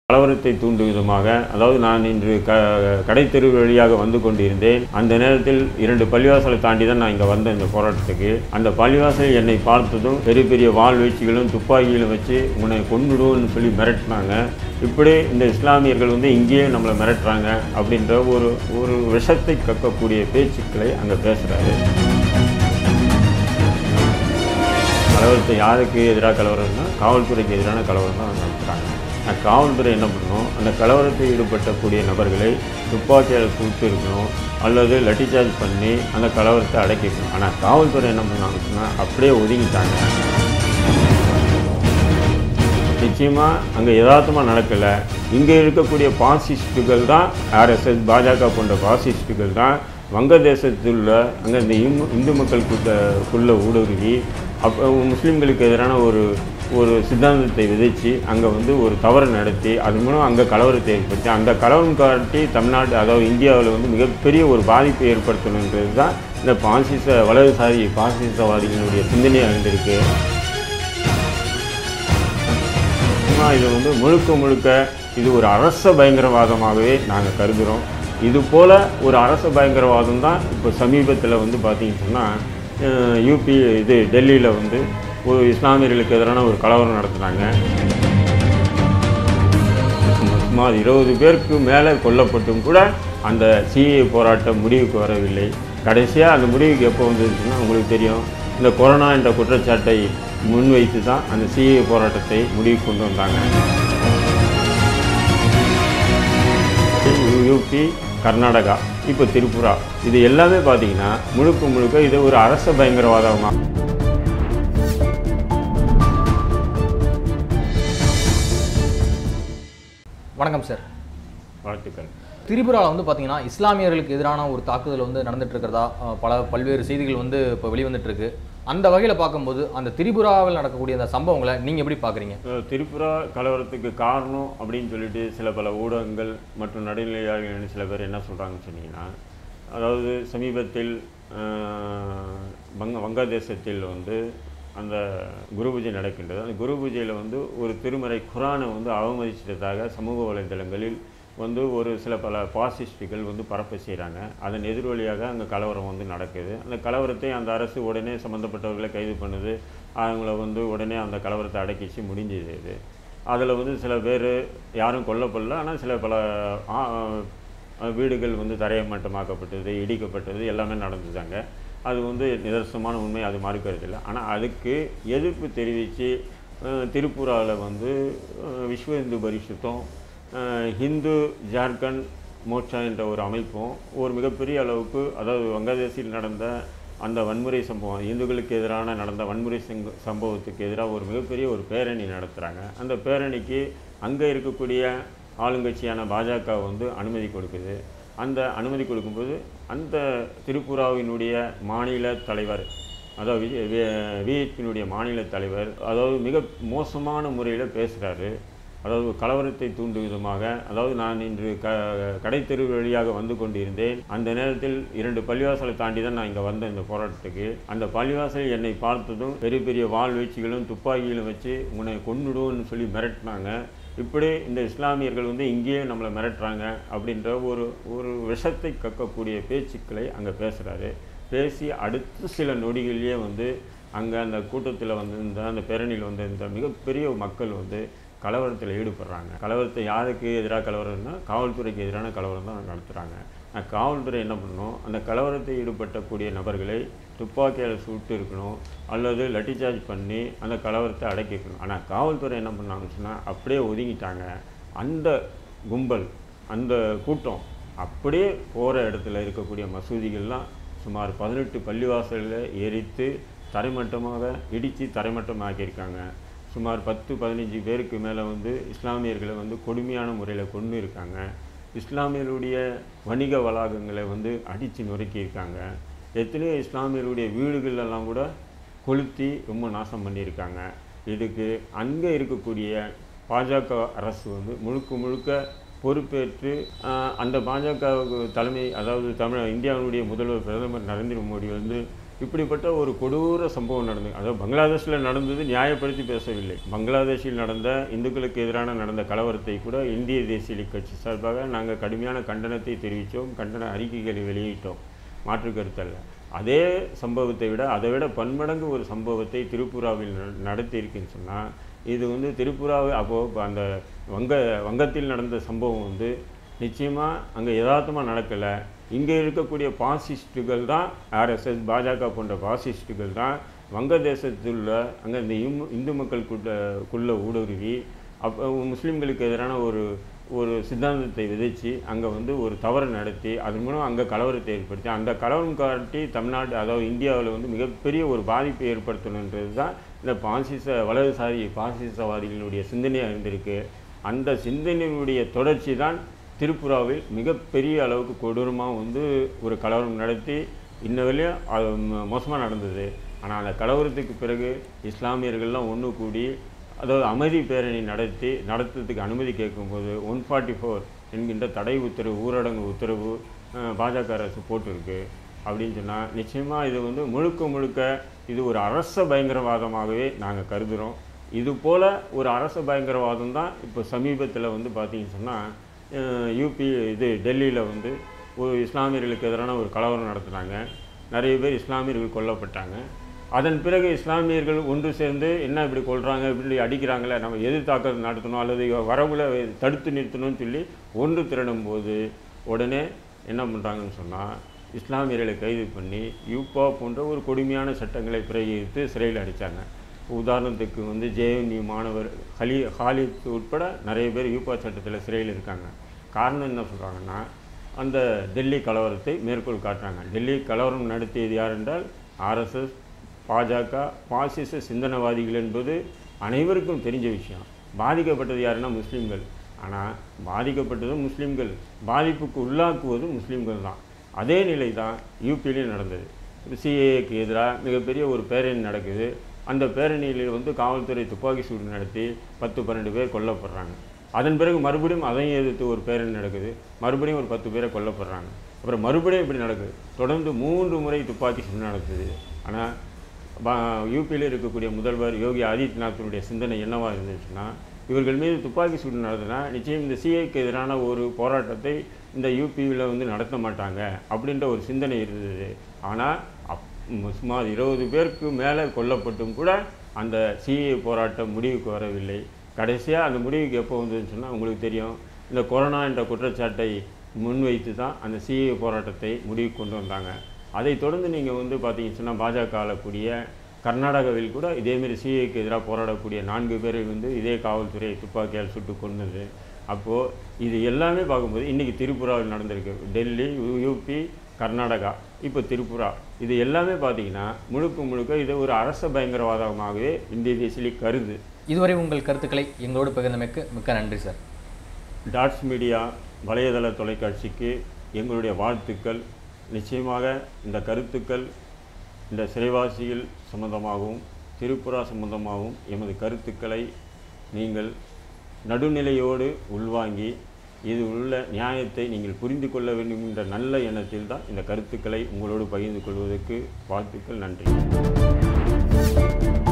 கலவரத்தை தூண்டும் விதமாக அதாவது நான் இன்று க கடைத்தெரு வழியாக வந்து கொண்டிருந்தேன் அந்த நேரத்தில் இரண்டு பள்ளிவாசலை தாண்டி தான் நான் இங்கே வந்தேன் இந்த போராட்டத்துக்கு அந்த பள்ளிவாசல் என்னை பார்த்ததும் பெரிய பெரிய வாள் வீச்சுகளும் துப்பாக்கிகளும் வச்சு உன்னை கொண்டுடுவோம்னு சொல்லி மிரட்டினாங்க இப்படி இந்த இஸ்லாமியர்கள் வந்து இங்கேயே நம்மளை மிரட்டுறாங்க அப்படின்ற ஒரு ஒரு விஷத்தை கக்கக்கூடிய பேச்சுக்களை அங்கே பேசுகிறாரு கலவரத்தை யாருக்கு எதிராக கலவரம்னா காவல்துறைக்கு எதிரான கலவரம் தான் நடத்துகிறாங்க ஆனால் காவல்துறை என்ன பண்ணணும் அந்த கலவரத்தில் ஈடுபட்டக்கூடிய நபர்களை துப்பாக்கியால் சுட்டு இருக்கணும் அல்லது லட்டி சார்ஜ் பண்ணி அந்த கலவரத்தை அடக்கிக்கணும் ஆனால் காவல்துறை என்ன பண்ணாங்க சொன்னால் அப்படியே ஒதுங்கிட்டாங்க நிச்சயமாக அங்கே யதார்த்தமாக நடக்கலை இங்கே இருக்கக்கூடிய பாசிஸ்டுகள் தான் ஆர்எஸ்எஸ் பாஜக போன்ற பாசிஸ்டுகள் தான் வங்கதேசத்தில் உள்ள அங்கே இந்த இந்து இந்து மக்கள் கூட்டக்குள்ளே ஊடுருவி அப்போ முஸ்லீம்களுக்கு எதிரான ஒரு ஒரு சித்தாந்தத்தை விதைச்சு அங்கே வந்து ஒரு தவறு நடத்தி அது மூலம் அங்கே கலவரத்தை ஏற்படுத்தி அந்த கலவரம் காட்டி தமிழ்நாடு அதாவது இந்தியாவில் வந்து மிகப்பெரிய ஒரு பாதிப்பை ஏற்படுத்தணுன்றது தான் இந்த பாசிச வலதுசாரி பாசிசவாதிகளுடைய சிந்தனையாக இருந்திருக்கு சும்மா இது வந்து முழுக்க முழுக்க இது ஒரு அரச பயங்கரவாதமாகவே நாங்கள் கருதுகிறோம் இது போல் ஒரு அரச பயங்கரவாதம் தான் இப்போ சமீபத்தில் வந்து பார்த்தீங்கன்னு சொன்னால் யூபி இது டெல்லியில் வந்து ஒரு இஸ்லாமியர்களுக்கு எதிரான ஒரு கலவரம் நடத்துனாங்க சுமார் இருபது பேருக்கு மேலே கொல்லப்பட்டும் கூட அந்த சிஏ போராட்டம் முடிவுக்கு வரவில்லை கடைசியாக அந்த முடிவுக்கு எப்போ வந்ததுன்னா உங்களுக்கு தெரியும் இந்த கொரோனா என்ற குற்றச்சாட்டை முன்வைத்து தான் அந்த சிஏ போராட்டத்தை முடிவுக்கு கொண்டு வந்தாங்க யூபி கர்நாடகா இப்போ திரிபுரா இது எல்லாமே பார்த்தீங்கன்னா முழுக்க முழுக்க இது ஒரு அரச பயங்கரவாதமாக வணக்கம் சார் வாழ்த்துக்கள் திரிபுராவில் வந்து பார்த்தீங்கன்னா இஸ்லாமியர்களுக்கு எதிரான ஒரு தாக்குதல் வந்து நடந்துட்டு இருக்கிறதா அஹ், பல பல்வேறு செய்திகள் வந்து இப்போ வெளிவந்துட்டு இருக்கு அந்த வகையில் பார்க்கும்போது அந்த திரிபுராவில் நடக்கக்கூடிய அந்த சம்பவங்களை நீங்கள் எப்படி பார்க்குறீங்க அஹ் திரிபுரா கலவரத்துக்கு காரணம் அப்படின்னு சொல்லிட்டு சில பல ஊடகங்கள் மற்றும் நடுநிலையாளர்கள் சில பேர் என்ன சொல்கிறாங்கன்னு சொன்னீங்கன்னா அதாவது சமீபத்தில் அஹ், வங்க வங்கதேசத்தில் வந்து அந்த குரு பூஜை நடக்கின்றது அந்த குரு பூஜையில் வந்து ஒரு திருமறை குரானை வந்து அவமதிச்சிட்டதாக சமூக வலைதளங்களில் வந்து ஒரு சில பல பாசிஸ்டுகள் வந்து பரப்ப செய்கிறாங்க அதன் எதிர்வழியாக அங்கே கலவரம் வந்து நடக்குது அந்த கலவரத்தை அந்த அரசு உடனே சம்மந்தப்பட்டவர்களை கைது பண்ணுது அவங்கள வந்து உடனே அந்த கலவரத்தை அடக்கிச்சு முடிஞ்சது இது அதில் வந்து சில பேர் யாரும் கொல்லப்படல ஆனால் சில பல ஆ- ஆ, வீடுகள் வந்து தரையமட்டமாக்கப்பட்டது இடிக்கப்பட்டது எல்லாமே நடந்ததாங்க அது வந்து நிதர்சனமான உண்மை அது மறுக்கிறதில்ல ஆனால் அதுக்கு எதிர்ப்பு தெரிவித்து திருப்பூராவில் வந்து அஹ், விஸ்வ இந்து பரிசுத்தம் அஹ், ஹிந்து ஜார்க்கண்ட் மோர்ச்சா என்ற ஒரு அமைப்பும் ஒரு மிகப்பெரிய அளவுக்கு அதாவது வங்கதேசில் நடந்த அந்த வன்முறை சம்பவம் இந்துக்களுக்கு எதிரான நடந்த வன்முறை சங்க சம்பவத்துக்கு எதிராக ஒரு மிகப்பெரிய ஒரு பேரணி நடத்துகிறாங்க அந்த பேரணிக்கு அங்கே இருக்கக்கூடிய ஆளுங்கட்சியான பாஜக வந்து அனுமதி கொடுக்குது அந்த அனுமதி கொடுக்கும்போது அந்த திரிபுராவினுடைய மாநில தலைவர் அதாவது விஜேபியினுடைய மாநில தலைவர் அதாவது மிக மோசமான முறையில் பேசுகிறாரு அதாவது கலவரத்தை தூண்டும் விதமாக அதாவது நான் இன்று க கடைத்தெரு வழியாக வந்து கொண்டிருந்தேன் அந்த நேரத்தில் இரண்டு பள்ளிவாசலை தாண்டி தான் நான் இங்கே வந்தேன் இந்த போராட்டத்துக்கு அந்த பள்ளிவாசல் என்னை பார்த்ததும் பெரிய பெரிய வாள் வீச்சுகளும் துப்பாக்கிகளும் வச்சு உன்னை கொண்டுடுவோம்னு சொல்லி மிரட்டினாங்க இப்படி இந்த இஸ்லாமியர்கள் வந்து இங்கேயே நம்மளை மிரட்டுறாங்க அப்படின்ற ஒரு ஒரு விஷத்தை கக்கக்கூடிய பேச்சுக்களை அங்கே பேசுகிறாரு பேசி அடுத்த சில நொடிகளிலே வந்து அங்கே அந்த கூட்டத்தில் வந்து இந்த அந்த பேரணியில் வந்து இந்த மிகப்பெரிய மக்கள் வந்து கலவரத்தில் ஈடுபடுறாங்க கலவரத்தை யாருக்கு எதிராக கலவரம்னா காவல்துறைக்கு எதிரான கலவரம் தான் நடத்துகிறாங்க ஆனால் காவல்துறை என்ன பண்ணணும் அந்த கலவரத்தை ஈடுபட்டக்கூடிய நபர்களை துப்பாக்கியால் சுட்டு இருக்கணும் அல்லது லட்டி சார்ஜ் பண்ணி அந்த கலவரத்தை அடக்கிக்கணும் ஆனால் காவல்துறை என்ன பண்ணாங்கன்னு சொன்னால் அப்படியே ஒதுங்கிட்டாங்க அந்த கும்பல் அந்த கூட்டம் அப்படியே போகிற இடத்துல இருக்கக்கூடிய மசூதிகள்லாம் சுமார் பதினெட்டு பள்ளிவாசலில் எரித்து தரைமட்டமாக இடித்து தரைமட்டமாக்கியிருக்காங்க சுமார் பத்து பதினஞ்சு பேருக்கு மேலே வந்து இஸ்லாமியர்களை வந்து கொடுமையான முறையில் கொண்டு இருக்காங்க இஸ்லாமியருடைய வணிக வளாகங்களை வந்து அடித்து நொறுக்கியிருக்காங்க எத்தனையோ இஸ்லாமியருடைய வீடுகள் எல்லாம் கூட கொளுத்தி ரொம்ப நாசம் பண்ணியிருக்காங்க இதுக்கு அங்கே இருக்கக்கூடிய பாஜக அரசு வந்து முழுக்க முழுக்க பொறுப்பேற்று ஆஹ், அந்த பாஜக தலைமை அதாவது தமிழ் இந்தியாவினுடைய முதல்வர் பிரதமர் நரேந்திர மோடி வந்து இப்படிப்பட்ட ஒரு கொடூர சம்பவம் நடந்தது அதாவது பங்களாதேஷில் நடந்தது நியாயப்படுத்தி பேசவில்லை பங்களாதேஷில் நடந்த இந்துக்களுக்கு எதிரான நடந்த கலவரத்தை கூட இந்திய தேசிய லீக் கட்சி சார்பாக நாங்கள் கடுமையான கண்டனத்தை தெரிவித்தோம் கண்டன அறிக்கைகளை வெளியிட்டோம் மாற்று கருத்தல்ல அதே சம்பவத்தை விட அதை விட பன்மடங்கு ஒரு சம்பவத்தை திரிபுராவில் ந- நடத்தியிருக்குன்னு சொன்னால் இது வந்து திரிபுராவை அப்போது அந்த வங்க வங்கத்தில் நடந்த சம்பவம் வந்து நிச்சயமாக அங்கே யதார்த்தமாக நடக்கலை இங்கே இருக்கக்கூடிய பாசிஸ்டுகள் தான் ஆர்எஸ்எஸ் பாஜக போன்ற பாசிஸ்டுகள் தான் வங்கதேசத்துள்ள அங்கே இந்த இம் இந்து மக்களுக்குள்ள குள்ள ஊடுருவி அப்போ முஸ்லீம்களுக்கு எதிரான ஒரு ஒரு சித்தாந்தத்தை விதைச்சு அங்கே வந்து ஒரு தவறு நடத்தி அதன் மூலம் அங்கே கலவரத்தை ஏற்படுத்தி அந்த கலவரம் காட்டி தமிழ்நாடு அதாவது இந்தியாவில் வந்து மிகப்பெரிய ஒரு பாதிப்பை ஏற்படுத்தணுன்றது தான் இந்த பாசிச வலதுசாரி பாசிசவாதிகளுடைய சிந்தனையாக இருந்திருக்கு அந்த சிந்தனையினுடைய தொடர்ச்சி தான் திருப்புராவில் மிகப்பெரிய அளவுக்கு கொடூரமாக வந்து ஒரு கலவரம் நடத்தி இன்ன வரையும் அது மோசமாக நடந்தது ஆனால் அந்த கலவரத்துக்கு பிறகு இஸ்லாமியர்கள்லாம் ஒன்று கூடி அதாவது அமைதி பேரணி நடத்தி நடத்துறதுக்கு அனுமதி கேட்கும்போது ஒன் ஃபார்ட்டி ஃபோர் என்கின்ற தடை உத்தரவு ஊரடங்கு உத்தரவு அஹ், பாஜக அரசு போட்டிருக்கு அப்படின்னு சொன்னால் நிச்சயமாக இது வந்து முழுக்க முழுக்க இது ஒரு அரச பயங்கரவாதமாகவே நாங்கள் கருதுகிறோம் இது போல் ஒரு அரச பயங்கரவாதம் தான் இப்போ சமீபத்தில் வந்து பார்த்தீங்கன்னு சொன்னால் யூபி இது டெல்லியில் வந்து ஒரு இஸ்லாமியர்களுக்கு எதிரான ஒரு கலவரம் நடத்துனாங்க நிறைய பேர் இஸ்லாமியர்கள் கொல்லப்பட்டாங்க அதன் பிறகு இஸ்லாமியர்கள் ஒன்று சேர்ந்து என்ன இப்படி கொள்றாங்க இப்படி அடிக்கிறாங்களே நம்ம எதிர் தாக்குதல் நடத்தணும் அல்லது வரவுல தடுத்து நிறுத்தணும்னு சொல்லி ஒன்று திரளும் போது உடனே என்ன பண்ணுறாங்கன்னு சொன்னால் இஸ்லாமியர்களை கைது பண்ணி யூப்பா போன்ற ஒரு கொடுமையான சட்டங்களை பிரயோகித்து சிறையில் அடித்தாங்க உதாரணத்துக்கு வந்து ஜேஎன்யூ மாணவர் ஹலி ஹாலித் உட்பட நிறைய பேர் யூப்பா சட்டத்தில் சிறையில் இருக்காங்க காரணம் என்ன சொல்கிறாங்கன்னா அந்த டெல்லி கலவரத்தை மேற்கோள் காட்டுறாங்க டெல்லி கலவரம் நடத்தியது யார் என்றால் ஆர்எஸ்எஸ் பாஜக பாசிச சிந்தனவாதிகள் என்பது அனைவருக்கும் தெரிஞ்ச விஷயம் பாதிக்கப்பட்டது யாருன்னா முஸ்லீம்கள் ஆனால் பாதிக்கப்பட்டதும் முஸ்லீம்கள் பாதிப்புக்கு உள்ளாக்குவதும் முஸ்லீம்கள் தான் அதே நிலை தான் யூபியிலையும் நடந்தது சிஏஏக்கு எதிராக மிகப்பெரிய ஒரு பேரணி நடக்குது அந்த பேரணியில் வந்து காவல்துறை துப்பாக்கி சூடு நடத்தி பத்து பன்னெண்டு பேர் கொல்லப்படுறாங்க அதன் பிறகு மறுபடியும் அதையும் எதிர்த்து ஒரு பேரணி நடக்குது மறுபடியும் ஒரு பத்து பேரை கொல்லப்படுறாங்க அப்புறம் மறுபடியும் இப்படி நடக்குது தொடர்ந்து மூன்று முறை துப்பாக்கி சூடு நடக்குது ஆனால் யூபியில் இருக்கக்கூடிய முதல்வர் யோகி ஆதித்யநாத்தினுடைய சிந்தனை என்னவா இருந்துச்சுன்னா இவர்கள் மீது துப்பாக்கி சூடு நடத்தினா நிச்சயம் இந்த சிஐக்கு எதிரான ஒரு போராட்டத்தை இந்த யூபியில் வந்து நடத்த மாட்டாங்க அப்படின்ற ஒரு சிந்தனை இருந்தது ஆனால் அப் சுமார் இருபது பேருக்கு மேலே கொல்லப்பட்டும் கூட அந்த சிஏ போராட்டம் முடிவுக்கு வரவில்லை கடைசியாக அந்த முடிவுக்கு எப்போ வந்ததுன்னு சொன்னால் உங்களுக்கு தெரியும் இந்த கொரோனா என்ற குற்றச்சாட்டை முன்வைத்து தான் அந்த சிஏ போராட்டத்தை முடிவுக்கு கொண்டு வந்தாங்க அதை தொடர்ந்து நீங்கள் வந்து பார்த்தீங்கன்னு சொன்னால் பாஜக ஆளக்கூடிய கர்நாடகாவில் கூட இதேமாரி சிஏக்கு எதிராக போராடக்கூடிய நான்கு பேரை வந்து இதே காவல்துறை துப்பாக்கியால் சுட்டு கொண்டது அப்போது இது எல்லாமே பார்க்கும்போது இன்றைக்கி திரிபுராவில் நடந்திருக்கு டெல்லி யூ- யூபி கர்நாடகா இப்போ திரிபுரா இது எல்லாமே பார்த்தீங்கன்னா முழுக்க முழுக்க இது ஒரு அரச பயங்கரவாதமாகவே இந்திய தேசிய கருது இதுவரை உங்கள் கருத்துக்களை எங்களோடு பகிர்ந்தமைக்கு மிக்க நன்றி சார் டாட்ஸ் மீடியா வலைதள தொலைக்காட்சிக்கு எங்களுடைய வாழ்த்துக்கள் நிச்சயமாக இந்த கருத்துக்கள் இந்த சிறைவாசிகள் சம்பந்தமாகவும் திருப்புரா சம்பந்தமாகவும் எமது கருத்துக்களை நீங்கள் நடுநிலையோடு உள்வாங்கி இது உள்ள நியாயத்தை நீங்கள் புரிந்து கொள்ள வேண்டும் என்ற நல்ல எண்ணத்தில் தான் இந்த கருத்துக்களை உங்களோடு பகிர்ந்து கொள்வதற்கு வாழ்த்துக்கள் நன்றி